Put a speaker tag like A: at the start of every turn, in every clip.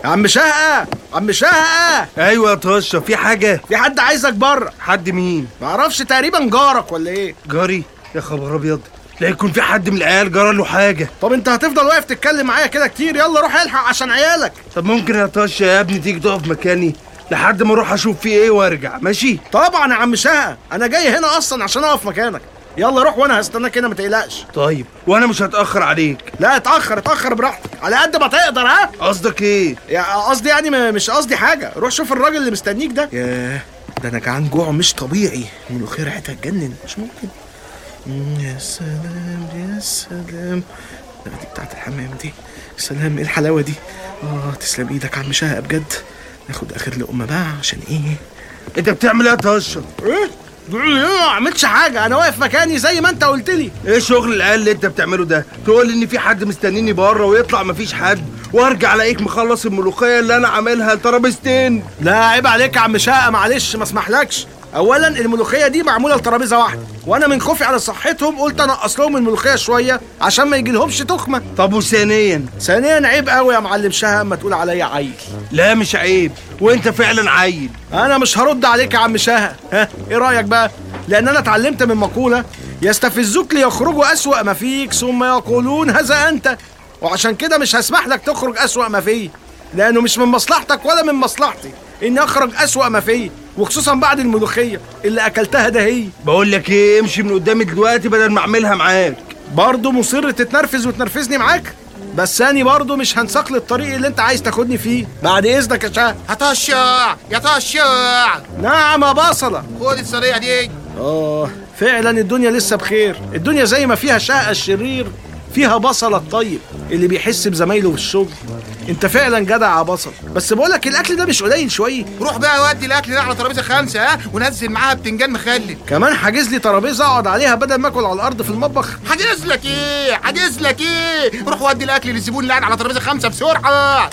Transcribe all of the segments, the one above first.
A: عم شهقة عم شهقة
B: ايوه يا طشه في حاجه
A: في حد عايزك بره
B: حد مين
A: معرفش تقريبا جارك ولا ايه
B: جاري يا خبر ابيض لا يكون في حد من العيال جرى له حاجه
A: طب انت هتفضل واقف تتكلم معايا كده كتير يلا روح الحق عشان عيالك
B: طب ممكن يا طشه يا ابني تيجي تقف مكاني لحد ما اروح اشوف في ايه وارجع ماشي
A: طبعا يا عم شهقة انا جاي هنا اصلا عشان اقف مكانك يلا روح وانا هستناك هنا ما تقلقش
B: طيب وانا مش هتاخر عليك
A: لا اتاخر اتاخر براحتك على قد ما تقدر ها
B: قصدك ايه
A: يا قصدي يعني م- مش قصدي حاجه روح شوف الراجل اللي مستنيك ده ياه ده انا جعان جوع مش طبيعي الملوخيه ريحتها تجنن مش ممكن مم، يا سلام يا سلام لا دي بتاعت الحمام دي سلام ايه الحلاوه دي اه تسلم ايدك يا عم شهقة بجد ناخد اخر لقمه بقى عشان ايه
B: انت بتعمل ايه يا طشه
A: ايه بتقول ايه ما عملتش حاجه انا واقف مكاني زي ما انت قلت لي
B: ايه شغل العيال اللي انت بتعمله ده تقول ان في حد مستنيني بره ويطلع مفيش حد وارجع الاقيك مخلص الملوخيه اللي انا عاملها لترابيزتين
A: لا عيب عليك يا عم شقة معلش ما اسمحلكش اولا الملوخيه دي معموله لترابيزه واحده وانا من خوفي على صحتهم قلت انقص لهم الملوخيه شويه عشان ما يجيلهمش تخمه
B: طب وثانيا
A: ثانيا عيب قوي يا معلم شهقة اما تقول عليا عيل
B: لا مش عيب وانت فعلا عيل
A: انا مش هرد عليك يا عم شهقة ها ايه رايك بقى لان انا اتعلمت من مقوله يستفزوك ليخرجوا اسوا ما فيك ثم يقولون هذا انت وعشان كده مش هسمح لك تخرج اسوا ما فيه لانه مش من مصلحتك ولا من مصلحتي اني اخرج اسوا ما فيه وخصوصا بعد الملوخيه اللي اكلتها ده هي
B: بقول لك ايه امشي من قدامي دلوقتي بدل ما اعملها معاك
A: برضه مصر تتنرفز وتنرفزني معاك بس اني برضه مش هنساق للطريق اللي انت عايز تاخدني فيه بعد اذنك يا شهقة
C: يا طشع يا طشع
A: نعم يا بصله
C: خد الصينيه دي
A: آه فعلا الدنيا لسه بخير الدنيا زي ما فيها شقة الشرير فيها بصل الطيب اللي بيحس بزمايله في الشغل انت فعلا جدع يا بصل بس بقولك الاكل ده مش قليل شويه
C: روح بقى ودي الاكل ده على ترابيزه خمسه ها ونزل معاها بتنجان مخلل
A: كمان حاجز لي ترابيزه اقعد عليها بدل ما اكل على الارض في المطبخ
C: حاجز لك ايه حاجز لك ايه روح ودي الاكل للزبون اللي قاعد على ترابيزه خمسه بسرعه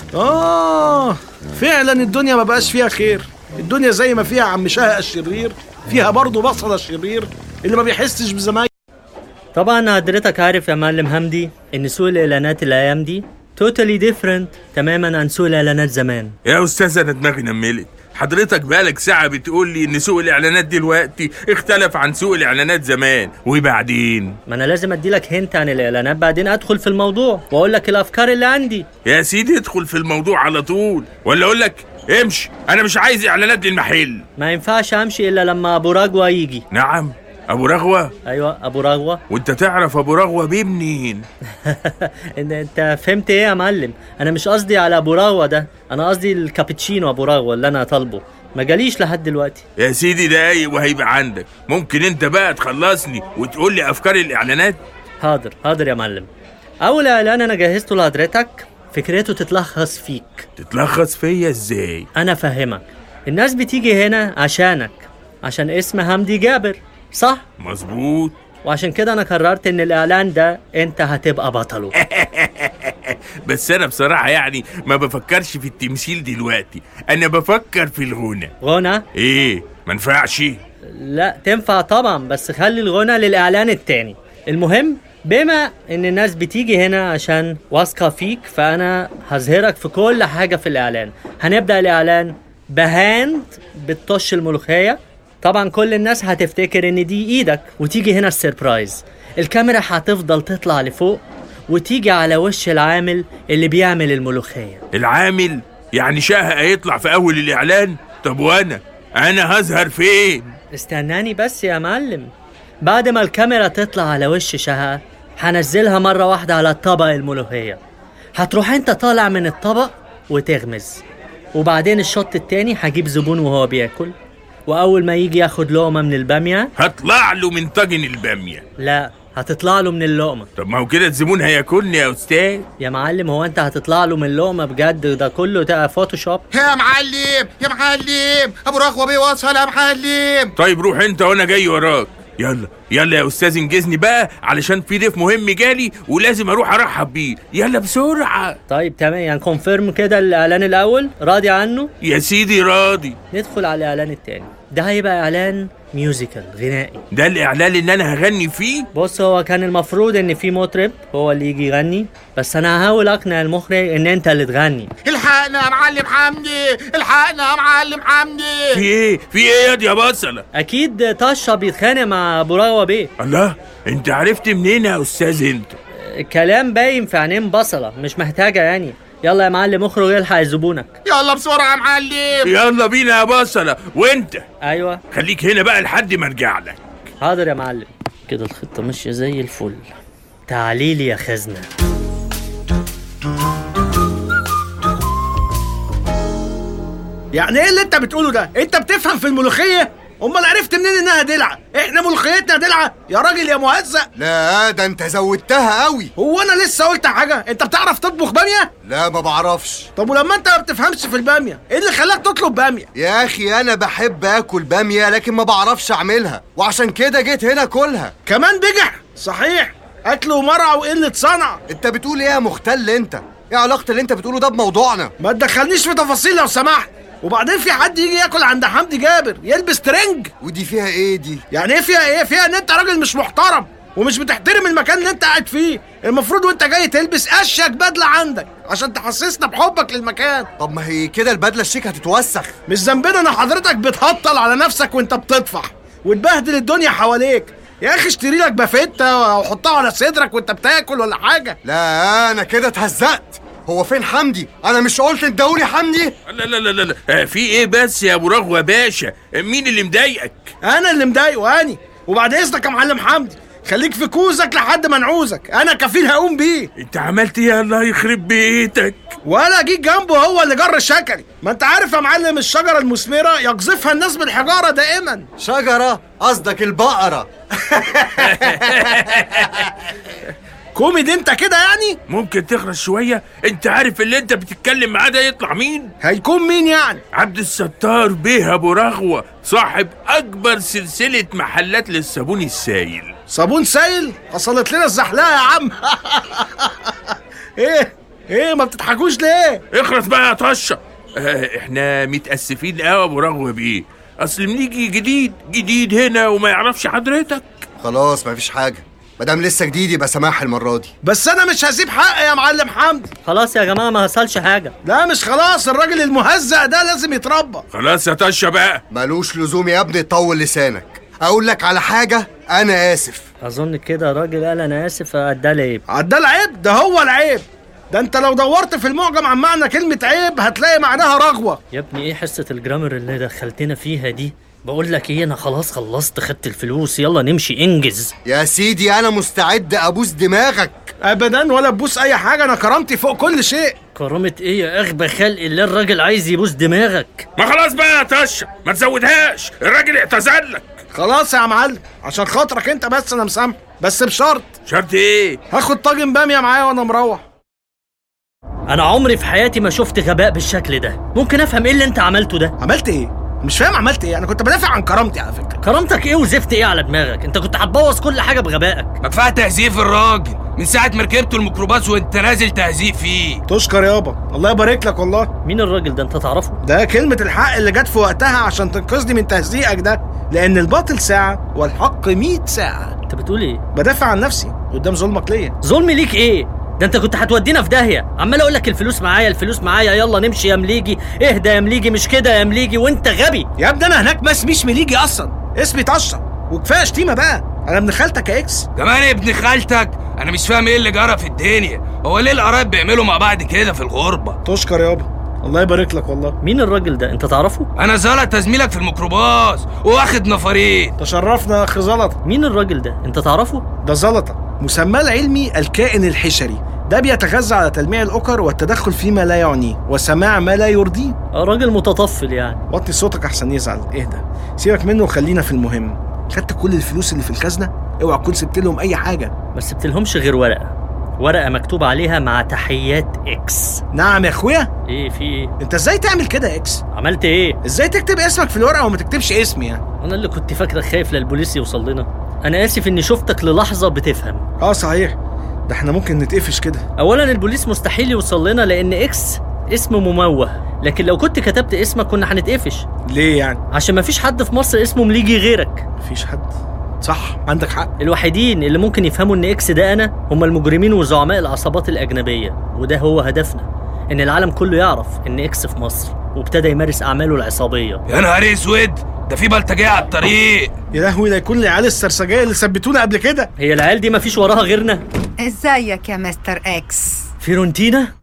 A: اه فعلا الدنيا ما بقاش فيها خير الدنيا زي ما فيها عم شهق الشرير فيها برضه بصل الشرير اللي ما بيحسش بزمايله
D: طبعا حضرتك عارف يا معلم حمدي ان سوق الاعلانات الايام دي توتالي ديفرنت تماما عن سوق الاعلانات زمان
E: يا استاذ انا دماغي نملت حضرتك بقالك ساعة بتقول لي إن سوق الإعلانات دلوقتي اختلف عن سوق الإعلانات زمان وبعدين
D: ما انا لازم ادي لك هنت عن الاعلانات بعدين ادخل في الموضوع واقول لك الافكار اللي عندي
E: يا سيدي ادخل في الموضوع على طول ولا أقول لك امشي أنا مش عايز إعلانات للمحل
D: ما ينفعش امشي الا لما ابو رجوه يجي
E: نعم أبو رغوة
D: ايوه ابو رجوه
E: وأنت تعرف أبو رغوة بيه منين
D: انت انت فهمت ايه يا معلم انا مش قصدي على ابو رجوه ده انا قصدي الكابتشينو ابو رجوه اللي انا طالبه ما جاليش لحد دلوقتي
E: يا سيدي دقايق وهيبقى عندك ممكن أنت بقى تخلصني وتقول لي أفكار الإعلانات
D: حاضر حاضر يا معلم اول اعلان انا جهزته لحضرتك فكرته تتلخص فيك
E: تتلخص فيا إزاي
D: انا فاهمك الناس بتيجي هنا عشانك عشان اسم همدي جابر صح
E: مظبوط
D: وعشان كده انا قررت ان الاعلان ده انت هتبقى بطله
E: بس أنا بصراحة يعني ما بفكرش في التمثيل دلوقتي أنا بفكر في الغنى
D: غنى
E: إيه منفعش
D: لا تنفع طبعا بس خلي الغنى للاعلان التاني المهم بما ان الناس بتيجي هنا عشان واثقه فيك فانا هظهرك في كل حاجه في الاعلان هنبدا الاعلان بهاند بتطش الملوخيه طبعا كل الناس هتفتكر ان دي ايدك وتيجي هنا السيربرايز الكاميرا هتفضل تطلع لفوق وتيجي على وش العامل اللي بيعمل الملوخيه
E: العامل يعني شاه هيطلع في أول الإعلان طب وأنا أنا هظهر فين
D: استناني بس يا معلم بعد ما الكاميرا تطلع على وش شهقة هنزلها مرة واحدة على طبق الملوخية هتروح انت طالع من الطبق وتغمز وبعدين الشوط التاني هجيب زبون وهو بياكل وأول ما يجي ياخد لقمة من البامية
E: هطلع له من طاجن البامية
D: لا هتطلع له من اللقمة
E: طب ما هو كده الزبون هياكلني يا أستاذ
D: يا معلم هو انت هتطلع له من اللقمة بجد ده كله ده فوتوشوب
C: يا معلم يا معلم ابو رخوه بيه وصل يا معلم
E: طيب روح انت وانا جاي وراك يلا يلا يا استاذ انجزني بقى علشان في ضيف مهم جالي ولازم اروح ارحب بيه يلا بسرعه
D: طيب تمام يعني كونفيرم كده الإعلان الأول راضي عنه
E: يا سيدي راضي
D: ندخل على الإعلان التاني ده هيبقى إعلان ميوزيكال غنائي
E: ده الاعلان اللي انا هغني فيه
D: بص هو كان المفروض ان في مطرب هو اللي يجي يغني بس انا هحاول اقنع المخرج ان انت اللي تغني
C: الحق الحقنا يا معلم حمدي الحقنا يا معلم
E: في
C: حمدي
E: ايه في ايه يا دي يا بصله
D: اكيد طشه بيتخانق مع ابو رغوه بيه
E: الله انت عرفت منين يا استاذ انت
D: الكلام باين في عينين بصله مش محتاجه يعني يلا يا معلم اخرج الحق زبونك
C: يلا بسرعه يا معلم
E: يلا بينا يا بصله وانت
D: ايوه
E: خليك هنا بقى لحد ما ارجع لك
D: حاضر يا معلم كده الخطه ماشيه زي الفل تعاليلي يا خزنه
A: يعني ايه اللي انت بتقوله ده انت بتفهم في الملوخيه امال عرفت منين انها دلعه احنا ملوخيتنا دلعه يا راجل يا مهزأ
F: لا ده انت زودتها قوي
A: هو انا لسه قلت حاجه انت بتعرف تطبخ باميه
F: لا ما بعرفش
A: طب ولما انت ما بتفهمش في الباميه ايه اللي خلاك تطلب باميه
F: يا اخي انا بحب اكل باميه لكن ما بعرفش اعملها وعشان كده جيت هنا اكلها
A: كمان بجح صحيح اكل ومرع وقله صنع
F: انت بتقول ايه يا مختل انت ايه علاقه اللي انت بتقوله ده بموضوعنا
A: ما تدخلنيش في تفاصيل لو سمحت وبعدين في حد يجي ياكل عند حمدي جابر يلبس ترنج
F: ودي فيها ايه دي
A: يعني ايه فيها ايه فيها ان انت راجل مش محترم ومش بتحترم المكان اللي انت قاعد فيه المفروض وانت جاي تلبس اشيك بدله عندك عشان تحسسنا بحبك للمكان
F: طب ما هي كده البدله الشيك هتتوسخ
A: مش ذنبنا ان حضرتك بتهطل على نفسك وانت بتطفح وتبهدل الدنيا حواليك يا اخي اشتري لك بافتة وحطها على صدرك وانت بتاكل ولا حاجه
F: لا انا كده اتهزقت هو فين حمدي انا مش قلت ادوني حمدي
E: لا لا لا لا, لا. آه، في ايه بس يا ابو رغوه باشا مين اللي مضايقك
A: انا اللي مضايقه اني وبعد اذنك يا معلم حمدي خليك في كوزك لحد ما نعوزك انا كفيل هقوم بيه
E: انت عملت ايه الله يخرب بيتك
A: ولا جيت جنبه هو اللي جر الشكلي ما انت عارف يا معلم الشجره المثمره يقذفها الناس بالحجاره دائما
F: شجره قصدك البقره
A: كوميدي انت كده يعني
E: ممكن تخرج شويه انت عارف اللي انت بتتكلم معاه ده يطلع مين
A: هيكون مين يعني
E: عبد الستار بيه ابو رغوه صاحب اكبر سلسله محلات للصابون السايل
A: صابون سايل حصلت لنا الزحلقه يا عم ايه ايه ما بتضحكوش ليه
E: اخرس بقى يا طشه اه احنا متاسفين قوي يا ابو رغوه بيه اصل بنيجي جديد جديد هنا وما يعرفش حضرتك
F: خلاص مفيش حاجه مادام لسه جديد يبقى سماح المره دي
A: بس انا مش هسيب حقي يا معلم حمدي
D: خلاص يا جماعه ما حصلش حاجه
A: لا مش خلاص الراجل المهزأ ده لازم يتربى
E: خلاص يا طشه بقى
F: ملوش لزوم يا ابني تطول لسانك اقول لك على حاجه انا اسف
D: اظن كده راجل قال انا اسف ادى لي عيب
A: عدى العيب ده هو العيب ده انت لو دورت في المعجم عن معنى كلمة عيب هتلاقي معناها رغوة
D: يا ابني ايه حصه الجرامر اللي دخلتنا فيها دي بقول لك ايه انا خلاص خلصت خدت الفلوس يلا نمشي انجز
F: يا سيدي انا مستعد ابوس دماغك
A: ابدا ولا تبوس اي حاجة انا كرامتي فوق كل شيء
D: كرامة ايه يا اغبى خلق اللي الراجل عايز يبوس دماغك
E: ما خلاص بقى يا طشه ما تزودهاش الراجل اعتذر لك
A: خلاص يا معلم عشان خاطرك انت بس انا مسامح بس بشرط
E: شرط ايه
A: هاخد طاجن بامية معايا وانا مروح
D: انا عمري في حياتي ما شفت غباء بالشكل ده ممكن افهم ايه اللي انت عملته ده
A: عملت ايه مش فاهم عملت ايه انا كنت بدافع عن كرامتي على فكرة
D: كرامتك ايه وزفت ايه على دماغك انت كنت هتبوظ كل حاجه بغبائك
G: مدفع تهزيف الراجل من ساعة ما ركبت الميكروباص وانت نازل تهزيق فيه
A: تشكر يابا الله يبارك لك والله
D: مين الراجل ده انت تعرفه
A: ده كلمة الحق اللي جت في وقتها عشان تنقذني من تهزيئك ده لأن الباطل ساعة والحق مئة ساعة
D: انت بتقول ايه
A: بدافع عن نفسي قدام ظلمك ليا
D: ظلم ليك ايه ده انت كنت هتودينا في داهيه عمال اقول لك الفلوس معايا الفلوس معايا يلا نمشي يا مليجي اهدى يا مليجي مش كده يا مليجي وانت غبي
A: يا ابني أنا هناك ما اسميش مليجي أصلا اسمي طشة وكفاية شتيمة بقى أنا ابن خالتك يا إكس
G: كمان ابن خالتك انا مش فاهم ايه اللي جرى في الدنيا هو ليه القرايب بيعملوا مع بعض كده في الغربة
A: تشكر يابا الله يبارك لك والله
D: مين الراجل ده انت تعرفه
G: انا زلط زميلك في الميكروباص واخد نفرين
A: تشرفنا يا أخي زلطة
D: مين الراجل ده انت تعرفه
A: ده زلطة مسماه العلمي الكائن الحشري ده بيتغذى على تلميع الأكر والتدخل فيما لا يعنيه وسماع ما لا يرضيه
D: آه، راجل متطفل يعني
A: وطي صوتك احسن يزعل اهدى سيبك منه وخلينا في المهم خدت كل الفلوس اللي في الخزنه اوعى تكون سبت لهم اي حاجه
D: ما سبتلهمش غير ورقه ورقه مكتوب عليها مع تحيات اكس
A: نعم يا اخويا
D: ايه في ايه
A: انت ازاي تعمل كده يا اكس
D: عملت ايه
A: ازاي تكتب اسمك في الورقه وما تكتبش اسمي يعني
D: انا اللي كنت فاكرك خايف للبوليس يوصل لنا انا اسف اني شفتك للحظه بتفهم
A: اه صحيح ده احنا ممكن نتقفش كده
D: اولا البوليس مستحيل يوصل لنا لان اكس اسم مموه لكن لو كنت كتبت اسمك كنا هنتقفش
A: ليه يعني
D: عشان مفيش حد في مصر اسمه مليجي غيرك
A: مفيش حد صح عندك حق
D: الوحيدين اللي ممكن يفهموا ان اكس ده انا هم المجرمين وزعماء العصابات الاجنبيه وده هو هدفنا ان العالم كله يعرف ان اكس في مصر وابتدى يمارس اعماله العصابيه
G: يا نهار اسود ده في بلطجيه على الطريق
A: يا لهوي لا يكون العيال السرسجيه اللي ثبتونا قبل كده
D: هي العيال دي مفيش وراها غيرنا
H: ازيك يا مستر اكس
D: فيرونتينا